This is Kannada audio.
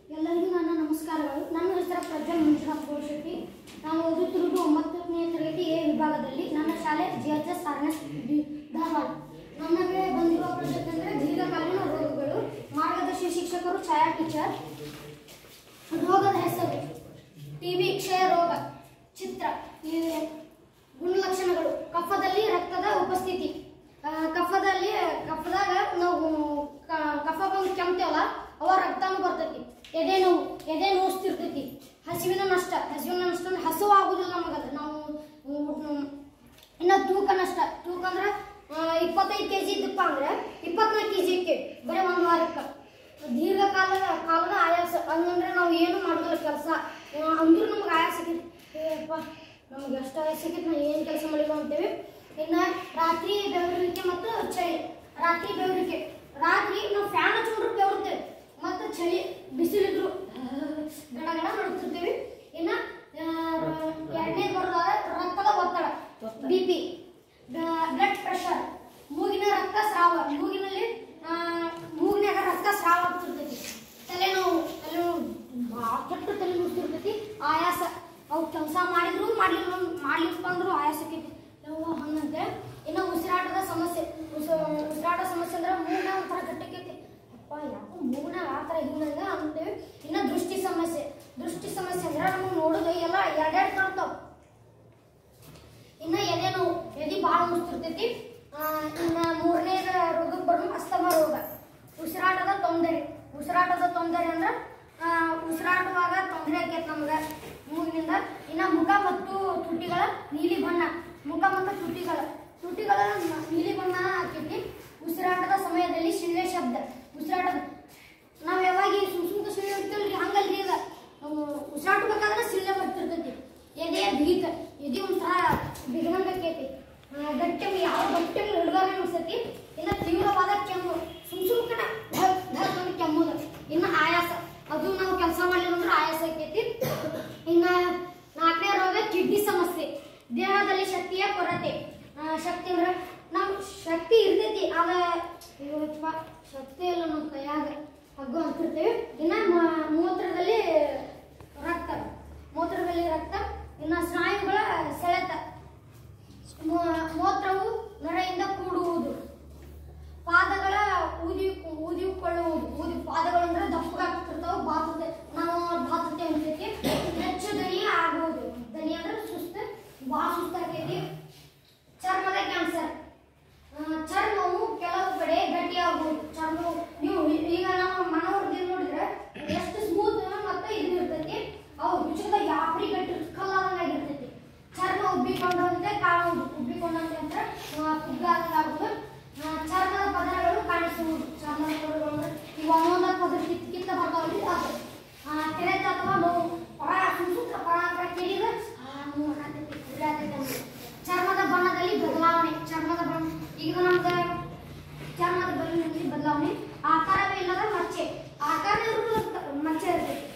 ಎಲ್ಲರಿಗೂ ನನ್ನ ನಮಸ್ಕಾರಗಳು ನನ್ನ ಹೆಸರು ಪ್ರಜ್ವಲ್ ಮಂಜುನಾಥ್ ಗೋಶೆಟ್ಟಿ ನಾನು ಓದುತ್ತಿರುವುದು ಒಂಬತ್ತನೇ ತರಗತಿ ಎ ವಿಭಾಗದಲ್ಲಿ ನನ್ನ ಶಾಲೆ G H S RS Dharwad ನಮಗೆ ಬಂದಿರುವ ಪ್ರಾಜೆಕ್ಟ್ ಅಂದರೆ ದೀರ್ಘಕಾಲೀನ ರೋಗಗಳು ಮಾರ್ಗದರ್ಶಿ ಶಿಕ್ಷಕರು ಛಾಯಾ ಟೀಚರ್ ರೋಗದ ಹೆಸರು ಟಿಬಿ ಕ್ಷಯ ರೋಗ ಚಿತ್ರ ಈ ಗುಣಲಕ್ಷಣಗಳು ಕಫದಲ್ಲಿ ರಕ್ತದ ಉಪಸ್ಥಿತಿ ಆ, ಕಫದಲ್ಲಿ ಕಫದಾಗ ನಾವು ಕ- ಕಫ ಬಂದು ಕೆಮ್ತೇವಲ್ಲ ಅವ ರಕ್ತನೂ ಬರ್ತೈತಿ ಎದೆ ನೋವು ಎದೆ ನೋಸ್ತಿರ್ತೈತಿ ಹಸಿವಿನ ನಷ್ಟ ಹಸಿವಿನ ನಷ್ಟ ಅಂದ್ರೆ ಹಸಿವು ಆಗುದಿಲ್ಲ ನಮಗದು ನಾವು ಉಮ್, ಇನ್ನು ತೂಕ ನಷ್ಟ ತೂಕ ಅಂದ್ರೆ ಇಪ್ಪತ್ತೈದು ಕೆ ಜಿ ಇದ್ದಪ್ಪ ಅಂದ್ರೆ ಇಪ್ಪತ್ನಾಲ್ಕು ಕೆ ಜಿ ಇಕ್ಕೆ ಬರೀ ಒಂದು ವಾರಕ್ಕೆ ದೀರ್ಘಕಾಲದ ಕಾಲದ ಆಯಾಸ ಹಂಗಂದ್ರೆ ನಾವು ಏನು ಮಾಡೋದಿಲ್ಲ ಕೆಲಸ ಅಂದ್ರೂ ನಮ್ಗೆ ಆಯಾಸ ಸಿಕ್ಕಿತ್ತು ಏಪ್ಪ ನಮ್ಗೆ ಎಷ್ಟು ಆಯಾಸ ಸಿಕ್ಕಿತ್ತು ನಾವು ಏನು ಕೆಲಸ ಮಾಡಿಲ್ಲ ಅಂತೇವೆ ಇನ್ನು ರಾತ್ರಿ ಬೆವರುವಿಕೆ ಮತ್ತು ಚಳಿ ರಾತ್ರಿ ಬೆವರಿಕೆ ರಾತ್ರಿ ನಾವು ಫ್ಯಾನ್ ಹಚ್ಕೊಂಡ್ರು ಬೆವರ್ತೇವೆ ಮತ್ತು ಚಳಿ ಬಿಸಿಲಿದ್ರು ಗಡ ಗಡ ನಡುತ್ತಿರ್ತೀವಿ ಇನ್ನು ಎರಡನೇ ಬರೋದಾದ ರಕ್ತದ ಒತ್ತಡ ಬಿ ಪಿ ಬ್ಲಡ್ ಪ್ರೆಷರ್ ಮೂಗಿನ ರಕ್ತ ಸ್ರಾವ ಮೂಗಿನಲ್ಲಿ ಆ, ಮೂಗಿನಾಗ ರಕ್ತ ಸ್ರಾವ ಆಗ್ತಿರ್ತೈತಿ ತಲೆನೋವು ತಲೆನೋವು ಭಾಳ ಕೆಟ್ಟ ತಲೆ ನುಡ್ತಿರ್ತೈತಿ ಆಯಾಸ ಅವು ಕೆಲಸ ಮಾಡಿದ್ರು ಮಾಡ್ಲಿಲ್ಲ ಮಾಡ್ಲಿಕ್ಕೆ ಬಂದ್ರು ಆಯಾಸ ಆಕೈತಿ ಯವ್ವ ಹಂಗಂತೆ ಇನ್ನು ಉಸಿರಾಟದ ಸಮಸ್ಯೆ ಉಸ ಉಸಿರಾಟ ಸಮಸ್ಯೆ ಅಂದ್ರೆ ಮೂಗಿನ ಒಂಥರ ಗಟ್ಟಿಕೈತಿ ಅಪ್ಪ ಯಾಕೋ ಮೂಗಿನಾಗ ಆ ಥರ ಹಿಂಗಂಗ ಅಂತೇವೆ ಇನ್ನು ದೃಷ್ಟಿ ಸಮಸ್ಯೆ ದೃಷ್ಟಿ ಸಮಸ್ಯೆ ಅಂದ್ರೆ ನಮಗೆ ನೋಡೋದು ಎಲ್ಲ ಎರಡೆರಡು ಕಾಣ್ತಾವ ಇನ್ನ ಎದೆ ನೋವು ಎದೆ ಭಾಳ ಮುಸ್ತಿರ್ತೈತಿ ಆ, ಇನ್ನ ಮೂರನೇ ರೋಗಕ್ಕೆ ಬರೋದು ಅಸ್ತಮ ರೋಗ ಉಸಿರಾಟದ ತೊಂದರೆ ಉಸಿರಾಟದ ತೊಂದರೆ ಅಂದ್ರೆ ಆ, ಉಸಿರಾಡುವಾಗ ತೊಂದರೆ ಆಕೈತೆ ನಮ್ಗೆ ಮೂಗಿನಿಂದ ಇನ್ನ ಮುಖ ಮತ್ತು ತುಟಿಗಳ ನೀಲಿ ಬಣ್ಣ ಮುಖ ಮತ್ತು ತುಟಿಗಳ ತುಟಿಗಳ ನ- ನೀಲಿ ಬಣ್ಣ ಆಕೈತಿ ಉಸಿರಾಟದ ಸಮಯದಲ್ಲಿ ಶಿಳ್ಳೆ ಶಬ್ದ ಉಸಿರಾಟದ ನಾವ್ ಯಾವಾಗ ಈ ಸುಮ್ ಸುಮ್ಕ ಸಿಳ್ಳೆ ಹೊಡಿತೀವಲ್ರಿ ಹಂಗಲ್ರಿ ಈಗ ನಾವು ಉಸಿರಾಟಬೇಕಾದ್ರೆ ಸಿಳ್ಳೆ ಬರ್ತಿರ್ತೈತಿ ಎದೆ ಬಿಗಿತ ಎದೆ ಒಂಥರ ಬಿಗನಂಗ ಆಕೈತಿ ಆ, ಗಟ್ಟಿ ಯಾವ ಗಟ್ಟಿ ಹಿಡ್ದಾಗ ಅನ್ಸತಿ ಇನ್ನ ತೀವ್ರವಾದ ಕೆಮ್ಮು ಸುಮ್ ಸುಮ್ಕನ ಧಗ್ ಧಗ್ ಅಂತ ಕೆಮ್ಮುದು ಇನ್ನ ಆಯಾಸ ಅದು ನಾವು ಕೆಲಸ ಮಾಡಲಿಲ್ಲ ಅಂದ್ರೆ ಆಯಾಸ ಆಕೈತಿ ಇನ್ನ ನಾಲ್ಕನೇ ರೋಗ ಕಿಡ್ನಿ ಸಮಸ್ಯೆ ದೇಹದಲ್ಲಿ ಶಕ್ತಿಯ ಕೊರತೆ ಆ, ಶಕ್ತಿ ಅಂದ್ರೆ ನಾವು ಶಕ್ತಿ ಇರ್ತೈತಿ ಆದ ಇವತ್ತಪ್ಪ ಶಕ್ತಿ ಇಲ್ಲ ನಮ್ಮ ಕೈಯಾಗ ಹಗ್ಗು ಅಂತಿರ್ತೇವೆ ಇನ್ನ ಮ- ಮೂತ್ರದಲ್ಲಿ ರಕ್ತ ಮೂತ್ರದಲ್ಲಿ ರಕ್ತ ಇನ್ನ ಸ್ನಾಯುಗಳ ಸೆಳೆತ ಮೂ- ಮೂತ್ರವು ನೊರೆಯಿಂದ ಕೂಡುವುದು ಪಾದಗಳ ಊದಿ ಊದಿಕೊಳ್ಳುವುದು ಊದಿ ಪಾದಗಳು ಅಂದ್ರೆ ದಪ್ಪಗಾಗ್ತಿರ್ತಾವ ಬಾತುತ್ತೆ ನಾವು ಬಾತುತ್ತೆ ಅನ್ಸೈತಿ ಹೆಚ್ಚು ದನಿ ಆಗುವುದು ದನಿ ಅಂದ್ರೆ ಸುಸ್ತು ಭಾಳ ಸುಸ್ತಾಗೈತಿ ಚರ್ಮದ ಕ್ಯಾನ್ಸರ್ ಆ, ಚರ್ಮವು ಕೆಲವು ಕಡೆ ಗಟ್ಟಿಯಾಗುವುದು ಚರ್ಮವು ನೀವು ಈಗ ನಮ್ಮ ಮನವರ್ದಿ ನೋಡಿದ್ರೆ ಎಷ್ಟು ಸ್ಮೂತ್ ಮತ್ತೆ ಇದು ಇರ್ತೈತಿ ಅವು ರುಚಿದ ಯಾಪ್ರಿ ಗಟ್ಟಿ ಕಲ್ಲಾದಂಗಾಗಿರ್ತೈತಿ ಚರ್ಮ ಉಬ್ಬಿಕೊಂಡಂತೆ ಕಾಣುವುದು ಉಬ್ಬಿಕೊಂಡಂತೆ ಅಂದ್ರೆ ಕುಗ್ಗಾದಂಗಾಗುವುದು ಆ, ಚರ್ಮದ ಪದರಗಳು ಕಾಣಿಸುವುದು ಚರ್ಮದ ಪದರಗಳು ಅಂದ್ರೆ ಇವು ಒಂದೊಂದ ಪದರ ಕಿತ್ತ ಕಿತ್ತ ಬರ್ತಾವಲ್ಲಿ ಅದು ಆ, ಕೆರೆತ ಅಥವಾ ನೋವು ಪರ ಸುತ್ತ ಪರ ಪರ ಕಿರಿದ ನೋವು ಆಗತೈತಿ ಉರಿ ಆಗತೈತಿ ಅಂದ್ರೆ. ಚರ್ಮದ ಬಣ್ಣದಲ್ಲಿ ಬದಲಾವಣೆ ಚರ್ಮದ ಬಣ್ಣ ಈಗ ನಮ್ಗೆ ಚರ್ಮದ ಬಣ್ಣದಲ್ಲಿ ಬದಲಾವಣೆ ಆಕಾರವೇ ಇಲ್ಲದ ಮಚ್ಚೆ ಆಕಾರ ಇರುವುದು ಮಚ್ಚೆ ಇರ್ತೈತಿ